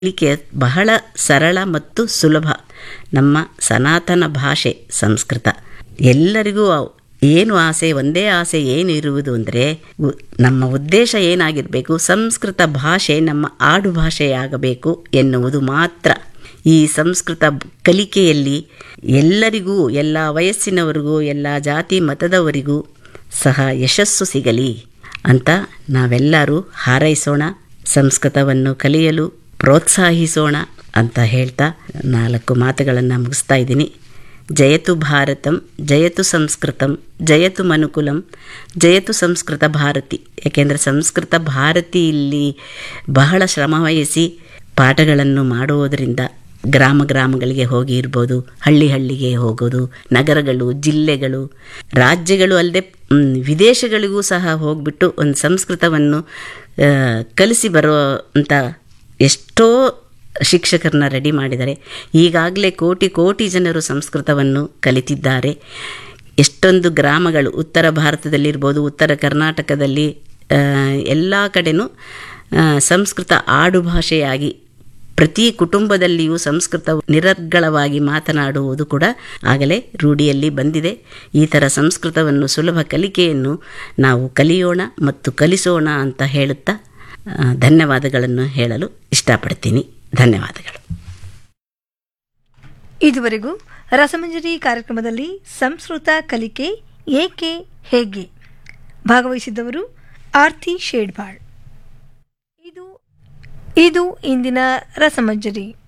ಕಲಿಕೆ ಬಹಳ ಸರಳ ಮತ್ತು ಸುಲಭ ನಮ್ಮ ಸನಾತನ ಭಾಷೆ ಸಂಸ್ಕೃತ ಎಲ್ಲರಿಗೂ ಏನು ಆಸೆ ಒಂದೇ ಆಸೆ ಏನು ಇರುವುದು ಅಂದರೆ ನಮ್ಮ ಉದ್ದೇಶ ಏನಾಗಿರಬೇಕು ಸಂಸ್ಕೃತ ಭಾಷೆ ನಮ್ಮ ಆಡು ಭಾಷೆಯಾಗಬೇಕು ಎನ್ನುವುದು ಮಾತ್ರ ಈ ಸಂಸ್ಕೃತ ಕಲಿಕೆಯಲ್ಲಿ ಎಲ್ಲರಿಗೂ ಎಲ್ಲ ವಯಸ್ಸಿನವರಿಗೂ ಎಲ್ಲ ಜಾತಿ ಮತದವರಿಗೂ ಸಹ ಯಶಸ್ಸು ಸಿಗಲಿ ಅಂತ ನಾವೆಲ್ಲರೂ ಹಾರೈಸೋಣ ಸಂಸ್ಕೃತವನ್ನು ಕಲಿಯಲು ಪ್ರೋತ್ಸಾಹಿಸೋಣ ಅಂತ ಹೇಳ್ತಾ ನಾಲ್ಕು ಮಾತುಗಳನ್ನು ಮುಗಿಸ್ತಾ ಇದ್ದೀನಿ ಜಯತು ಭಾರತಂ ಜಯತು ಸಂಸ್ಕೃತಂ ಜಯತು ಮನುಕುಲಂ ಜಯತು ಸಂಸ್ಕೃತ ಭಾರತಿ ಯಾಕೆಂದರೆ ಸಂಸ್ಕೃತ ಭಾರತಿ ಇಲ್ಲಿ ಬಹಳ ಶ್ರಮವಹಿಸಿ ಪಾಠಗಳನ್ನು ಮಾಡುವುದರಿಂದ ಗ್ರಾಮ ಗ್ರಾಮಗಳಿಗೆ ಹೋಗಿ ಇರ್ಬೋದು ಹಳ್ಳಿ ಹಳ್ಳಿಗೆ ಹೋಗೋದು ನಗರಗಳು ಜಿಲ್ಲೆಗಳು ರಾಜ್ಯಗಳು ಅಲ್ಲದೆ ವಿದೇಶಗಳಿಗೂ ಸಹ ಹೋಗ್ಬಿಟ್ಟು ಒಂದು ಸಂಸ್ಕೃತವನ್ನು ಕಲಿಸಿ ಬರೋ ಅಂತ ಎಷ್ಟೋ ಶಿಕ್ಷಕರನ್ನ ರೆಡಿ ಮಾಡಿದ್ದಾರೆ ಈಗಾಗಲೇ ಕೋಟಿ ಕೋಟಿ ಜನರು ಸಂಸ್ಕೃತವನ್ನು ಕಲಿತಿದ್ದಾರೆ ಎಷ್ಟೊಂದು ಗ್ರಾಮಗಳು ಉತ್ತರ ಭಾರತದಲ್ಲಿರ್ಬೋದು ಉತ್ತರ ಕರ್ನಾಟಕದಲ್ಲಿ ಎಲ್ಲ ಕಡೆನೂ ಸಂಸ್ಕೃತ ಆಡು ಭಾಷೆಯಾಗಿ ಪ್ರತಿ ಕುಟುಂಬದಲ್ಲಿಯೂ ಸಂಸ್ಕೃತ ನಿರರ್ಗಳವಾಗಿ ಮಾತನಾಡುವುದು ಕೂಡ ಆಗಲೇ ರೂಢಿಯಲ್ಲಿ ಬಂದಿದೆ ಈ ಥರ ಸಂಸ್ಕೃತವನ್ನು ಸುಲಭ ಕಲಿಕೆಯನ್ನು ನಾವು ಕಲಿಯೋಣ ಮತ್ತು ಕಲಿಸೋಣ ಅಂತ ಹೇಳುತ್ತಾ ಧನ್ಯವಾದಗಳನ್ನು ಹೇಳಲು ಇಷ್ಟಪಡ್ತೀನಿ ಧನ್ಯವಾದಗಳು ಇದುವರೆಗೂ ರಸಮಂಜರಿ ಕಾರ್ಯಕ್ರಮದಲ್ಲಿ ಸಂಸ್ಕೃತ ಕಲಿಕೆ ಏಕೆ ಹೇಗೆ ಭಾಗವಹಿಸಿದ್ದವರು ಆರ್ತಿ ಶೇಡ್ಬಾಳ್ ಇದು ಇದು ಇಂದಿನ ರಸಮಂಜರಿ